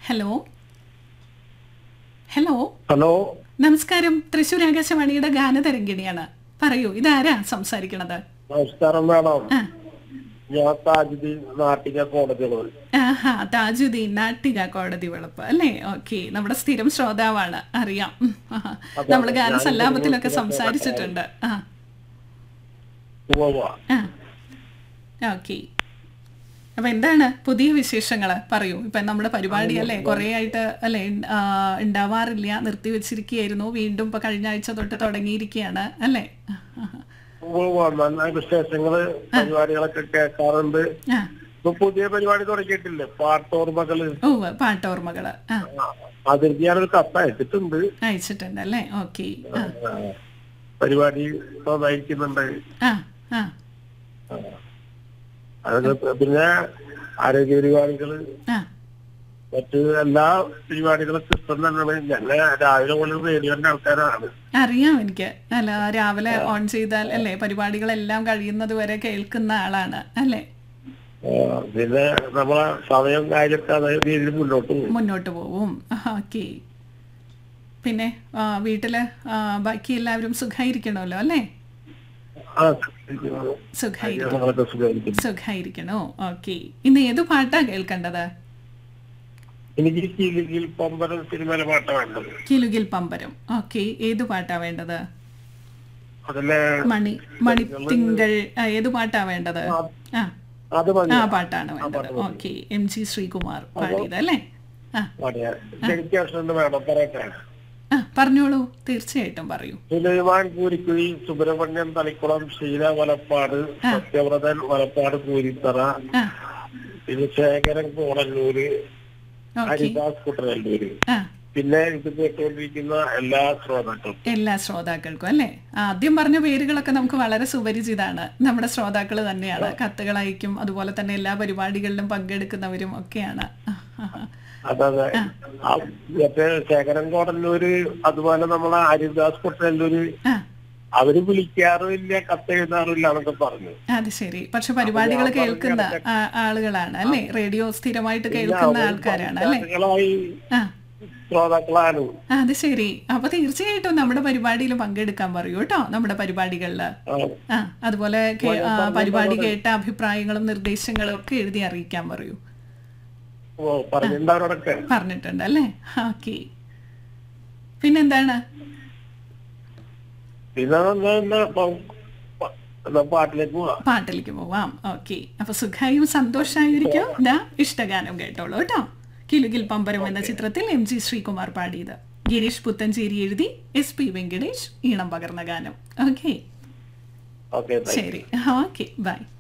Hello hello hello നമസ്കാരം തൃശ്ശൂർ ആകാശവാണിയുടെ ഗാനതരംഗിണിയാണ് പറയൂ ഇതാരാ സംസാരിക്കണത് നമസ്കാരം മാഡം ആ ഞാൻ താജുദ്ദീൻ നാട്ടിക കോടതികൾ ആഹാ താജുദ്ദീൻ നാട്ടിക കോടതി വെളുപ്പ് അല്ലേ ഓക്കെ നമ്മുടെ സ്ഥിരം ശ്രോതാവാണ് അറിയാം ഉം, ആഹാ. നമ്മള് ഗാനസല്ലാപത്തിലൊക്കെ സംസാരിച്ചിട്ടുണ്ട് ആ ആ ഓക്കെ അപ്പൊ എന്താണ് പുതിയ വിശേഷങ്ങൾ പറയൂ ഇപ്പൊ നമ്മുടെ പരിപാടി അല്ലേ കുറെ ആയിട്ട് അല്ലേ ഉം, ആ, ഉണ്ടാവാറില്ല നിർത്തിവെച്ചിരിക്കുകയായിരുന്നു വീണ്ടും ഇപ്പൊ കഴിഞ്ഞ ആഴ്ച തൊട്ട് തുടങ്ങിയിരിക്കുകയാണ് അല്ലേ നല്ല വിശേഷങ്ങള് പരിപാടികളൊക്കെ കേൾക്കാറുണ്ട് ആ ഇപ്പൊ പുതിയ പരിപാടി തുടങ്ങിയിട്ടില്ലേ പാട്ടോർമകള് ഓ പാട്ടോർമ്മകള് ആ അതിലേക്ക് ഞാനൊരു കത്ത് അയച്ചിട്ടുണ്ട് അയച്ചിട്ടുണ്ട് അല്ലേ ഓക്കെ ആ ആ, പരിപാടി ഇപ്പൊ നയിക്കുന്നുണ്ട് ആ ആ അതൊക്കെ പിന്നെ ആരോഗ്യ പരിപാടികള് ആ മറ്റ് എല്ലാ പരിപാടികളും ഇഷ്ടം തന്നെയാണ് ഞങ്ങൾ രാവിലെ മുതൽ റേഡിയോന്റെ ആൾക്കാരാണ് അറിയാം എനിക്ക് അല്ല രാവിലെ ഓൺ ചെയ്താൽ അല്ലേ പരിപാടികളെല്ലാം കഴിയുന്നത് വരെ കേൾക്കുന്ന ആളാണ് അല്ലേ ആ, പിന്നെ നമ്മളെ സമയം കാര്യമൊക്കെ അതേ രീതിയിൽ മുന്നോട്ട് പോകും മുന്നോട്ട് പോവും ഓക്കെ പിന്നെ ആ, വീട്ടില് ആ, ബാക്കി എല്ലാവരും സുഖായിരിക്കണമല്ലോ അല്ലേ ആ, സുഖായിരിക്കും ഞങ്ങളൊക്കെ സുഖമായിരിക്കും സുഖായിരിക്കണോ ഓക്കെ ഇന്ന് ഏത് പാട്ടാ കേൾക്കേണ്ടത് എനിക്ക് കിലികിൽ പമ്പരം സിനിമയിലെ പാട്ടാ വേണ്ടത് കിലുകിൽ പമ്പരം ഓക്കെ ഏത് പാട്ടാ വേണ്ടത് അതിലെ മണി മണിത്തിങ്കൾ ആ, ഏത് പാട്ടാ വേണ്ടത് ആ അത് മതി ആ പാട്ടാണ് വേണ്ടത് ഓക്കെ എം ജി ശ്രീകുമാർ പാടിയത് അല്ലേ ആ പാടിയാ ഡെഡിക്കേഷൻ വേണം പറയട്ടെ ആ പറഞ്ഞോളൂ തീർച്ചയായിട്ടും പറയൂ സുലൈമാൻ കൂരിക്കുഴി സുബ്രഹ്മണ്യൻ തളിക്കുളം ഷീല വലപ്പാട് സത്യവ്രതൻ വലപ്പാട് കൂരിത്തറ ആ പിന്നെ ശേഖരൻ കോടല്ലൂര് ഓക്കെ ഹരിദാസ് കുട്ടനല്ലൂര് ആ പിന്നെ ഇത് കേട്ടുകൊണ്ടിരിക്കുന്ന എല്ലാ ശ്രോതാക്കളും എല്ലാ ശ്രോതാക്കൾക്കും അല്ലേ ആദ്യം പറഞ്ഞ പേരുകളൊക്കെ നമുക്ക് വളരെ സുപരിചിതാണ് നമ്മുടെ ശ്രോതാക്കൾ തന്നെയാണ് കത്തുകൾ അയക്കും അതുപോലെ തന്നെ എല്ലാ പരിപാടികളിലും പങ്കെടുക്കുന്നവരും ഒക്കെയാണ് ആ, ആ, ആ. അതെ ആ, മറ്റേ ശേഖരൻ കോടല്ലൂര് അതുപോലെ നമ്മളെ ഹരിദാസ് കുട്ടനല്ലൂര് ആ അവര് വിളിക്കാറുമില്ല കത്തെഴുതാറില്ല എന്നൊക്കെ പറഞ്ഞു അത് ശരി പക്ഷെ പരിപാടികൾ കേൾക്കുന്ന ആ- ആളുകളാണ് അല്ലേ റേഡിയോ സ്ഥിരമായിട്ട് കേൾക്കുന്ന ആൾക്കാരാണ് അല്ലേ ഞങ്ങളായി ആ ശ്രോതാക്കളാണ് ആ, അത് ശരി അപ്പൊ തീർച്ചയായിട്ടും നമ്മുടെ പരിപാടിയിൽ പങ്കെടുക്കാൻ പറയൂ കേട്ടോ നമ്മുടെ പരിപാടികളിൽ ആ, ആ അതുപോലെ കേ- ആ, പരിപാടി കേട്ട അഭിപ്രായങ്ങളും നിർദ്ദേശങ്ങളും ഒക്കെ എഴുതി അറിയിക്കാൻ പറയൂ ഓ പറഞ്ഞിട്ടുണ്ടവരോടൊക്കെ പറഞ്ഞിട്ടുണ്ട് അല്ലേ ഓക്കെ പിന്നെന്താണ് പിന്നെ എന്നാ- എന്നാ പ- പ- എന്നാ പാട്ടിലേക്ക് പോവാം പാട്ടിലേക്ക് പോവാം ഓക്കെ അപ്പൊ സുഖായും സന്തോഷായിരിക്കും ദാ ഇഷ്ടഗാനം കേട്ടോളൂ കേട്ടോ കിലുകിൽ പമ്പരം എന്ന ചിത്രത്തിൽ എം ജി ശ്രീകുമാർ പാടിയത് ഗിരീഷ് പുത്തഞ്ചേരി എഴുതി എസ് പി വെങ്കടേഷ് ഈണം പകർന്ന ഗാനം ഓക്കെ ഓക്കെ ശരി ഓക്കെ ബൈ